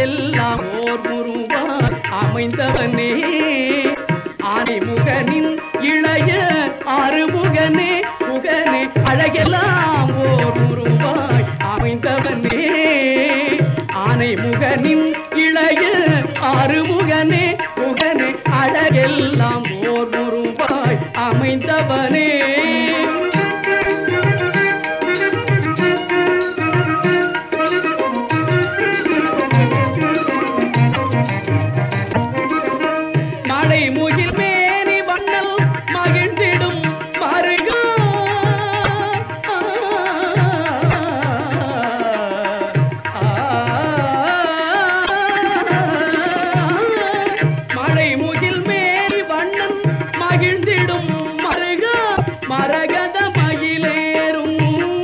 அழகெல்லாம் ஓர் உருவாய் அமைந்தவனே ஆனைமுகனின் இளைய ஆறுமுகனே முகனே அழகெல்லாம் ஓர் உருவாய் அமைந்தவனே ஆனைமுகனின் இளைய ஆறுமுகனே முகனே அழகெல்லாம் ஓர் உருவாய் அமைந்தவனே மழை முகில் மேனி வண்ணல் மகிழ்ந்திடும் மருகா மழை முகில் மேனி வண்ணன் மகிழ்ந்திடும் மருகா மரகத மகிழேறும்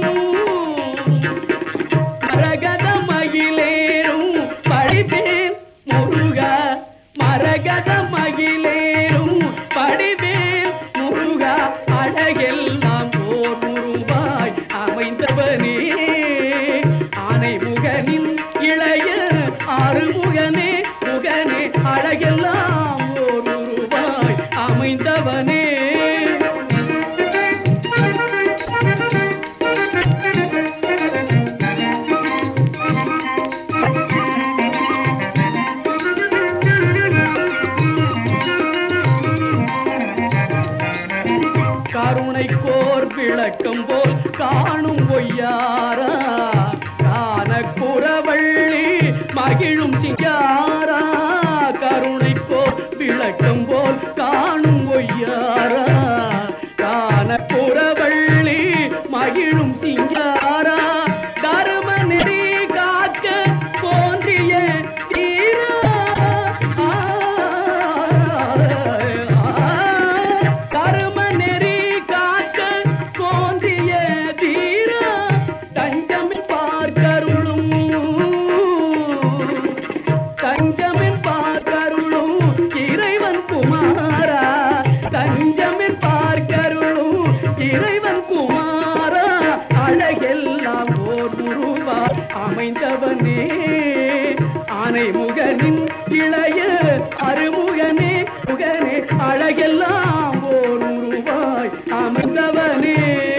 மரகத மகிழேறும் படிப்பேன் முருகா மரகத மகிழேறும் படிவேன் முருகா அழகெல்லாம் ஓர் உருவாய் அமைந்தவனே ஆனை முகனின் இளைய ஆறுமுகனே முகனே அழகெல்லாம் ஓர் உருவாய் அமைந்தவனே கருணை கோர் விளக்கம் போல் காணும் பொய்யாரா காண குறவள்ளி மகிழும் சிங்காரா கருணை கோர் விளக்கம் போல் காணும் பொய்யாரா காண குறவள்ளி மகிழும் சிங்காரா தரும நெறி காக்க தோன்றிய தீரா கரும நெறி காக்க தோன்றிய தீரா தஞ்சமின் பார்க்கருளும் தஞ்சமின் பார்க்கருளும் இறைவன் குமாரா தஞ்சமின் பார்க்கருளும் இறைவன் குமாரா அழகெல்லாம் ஓர் உருவா அமைந்தவனே ஆனை முகனின் இளைய அருமுகனே முகனே அழகெல்லாம் ஓர் உருவாய் அமைந்தவனே